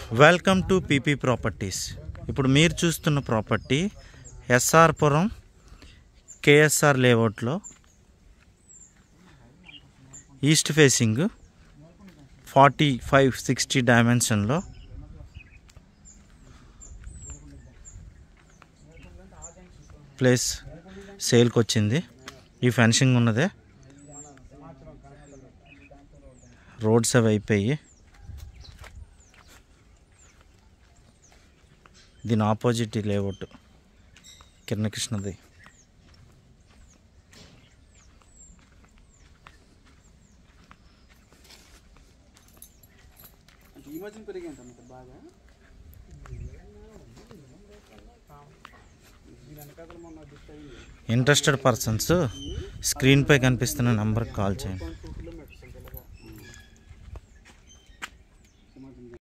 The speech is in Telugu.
వెల్కమ్ టు పీపీ ప్రాపర్టీస్ ఇప్పుడు మీరు చూస్తున్న ప్రాపర్టీ ఎస్ఆర్పురం కేఎస్ఆర్ లేఅవుట్లో east facing forty five sixty డైమెన్షన్లో ప్లేస్ సేల్కి వచ్చింది ఈ ఫెన్సింగ్ ఉన్నదే రోడ్స్ అవి అయిపోయి దీని ఆపోజిట్ ఈ లేఅవుట్ కిరణకృష్ణది ఈ మధ్యన పెరిగింది అంత బాగా ఈ వెనకాతల మొన్న దిష్టి అయింది ఇంట్రెస్టెడ్ పర్సన్స్ స్క్రీన్పై కనిపిస్తున్న నెంబర్కి కాల్ చేయండి టూ కిలోమీటర్స్